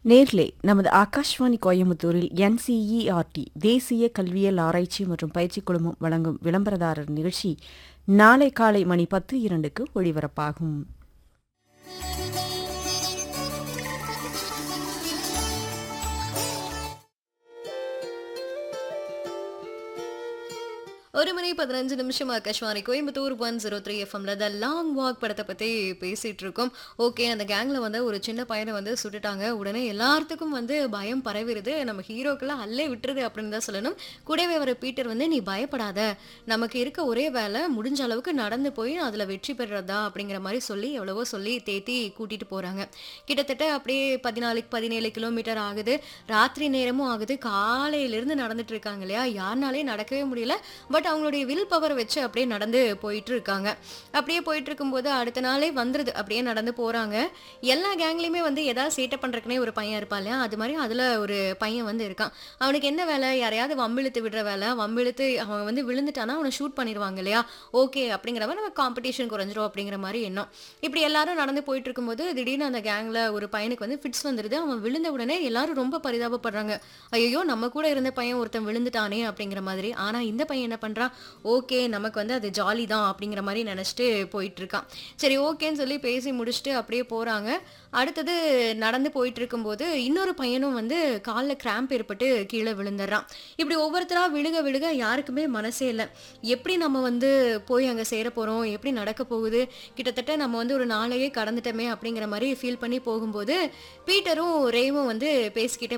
நேர்லே நமது ஆகாஷ்வாணி கோயம்புத்தூரில் என்சிஇஆர்டி தேசிய கல்வியல் ஆராய்ச்சி மற்றும் பயிற்சி குழுமம் வழங்கும் விளம்பரதாரர் நிகழ்ச்சி நாளை காலை மணி பத்து இரண்டுக்கு ஒளிபரப்பாகும் ஒரு மணி பதினஞ்சு நிமிஷம் Akashvani Coimbatore one zero three எஃப்எம்ல த லாங் வாக் படத்தை பற்றி பேசிட்டு இருக்கோம் ஓகே அந்த கேங்கில் வந்து ஒரு சின்ன பையனை வந்து சுட்டுட்டாங்க உடனே எல்லாத்துக்கும் வந்து பயம் பரவிடுது நம்ம ஹீரோக்கெல்லாம் அல்லே விட்டுருது அப்படின்னு தான் சொல்லணும் கூடவே வர பீட்டர் வந்து நீ பயப்படாத நமக்கு இருக்க ஒரே வேலை முடிஞ்ச அளவுக்கு நடந்து போய் அதில் வெற்றி பெறுறதா அப்படிங்கிற மாதிரி சொல்லி எவ்வளவோ சொல்லி தேத்தி கூட்டிட்டு போறாங்க கிட்டத்தட்ட அப்படியே பதினாலு பதினேழு கிலோமீட்டர் ஆகுது ராத்திரி நேரமும் ஆகுது காலையிலிருந்து நடந்துட்டு இருக்காங்க இல்லையா யாருனாலே நடக்கவே முடியல பட் அவங்களுடைய வில் பவர் வச்சு அப்படியே நடந்து போயிட்டு இருக்காங்க அப்படியே போயிட்டு இருக்கும்போது அடுத்த நாளே வந்துருது அப்படியே நடந்து போறாங்க எல்லா கேங்லயுமே வந்து ஏதாவது சேட்டை பண்றதுக்குனே ஒரு பையன் இருப்பான் இல்லையா அது மாதிரி அதுல ஒரு பையன் வந்து இருக்கான் அவனுக்கு என்ன வேலை யாரையாவது வம்பிழுத்து விடுற வேலை வம்பிழுத்து அவன் வந்து விழுந்துட்டானா அவனை ஷூட் பண்ணிடுவாங்க இல்லையா ஓகே அப்படிங்கிறவன் நம்ம காம்படிஷன் குறைஞ்சிரும் அப்படிங்கிற மாதிரி எண்ணம் இப்படி எல்லாரும் நடந்து போயிட்டு இருக்கும்போது திடீர்னு அந்த கேங்ல ஒரு பையனுக்கு வந்து ஃபிட்ஸ் வந்துருது அவன் விழுந்த உடனே எல்லாரும் ரொம்ப பரிதாபப்படுறாங்க ஐயோ நம்ம கூட இருந்த பையன் ஒருத்தன் விழுந்துட்டானே அப்படிங்கிற மாதிரி ஆனா இந்த பையன் என்ன பண்றான் ஓகே நமக்கு வந்து அது ஜாலி தான் அப்படிங்கிற மாதிரி நினைச்சிட்டு போயிட்டு இருக்கான் சரி ஓகேன்னு சொல்லி பேசி முடிச்சுட்டு அப்படியே போறாங்க அடுத்தது நடந்து போயிட்டு இருக்கும்போது இன்னொரு பையனும் வந்து காலில் கிராம்ப் ஏற்பட்டு கீழே விழுந்துடுறான் இப்படி ஒவ்வொருத்தரா விழுக விழுக யாருக்குமே மனசே இல்லை எப்படி நம்ம வந்து போய் அங்கே சேர போகிறோம் எப்படி நடக்க போகுது கிட்டத்தட்ட நம்ம வந்து ஒரு நாளையே கடந்துட்டோமே அப்படிங்கிற மாதிரி ஃபீல் பண்ணி போகும்போது பீட்டரும் ரேவும் வந்து பேசிக்கிட்டே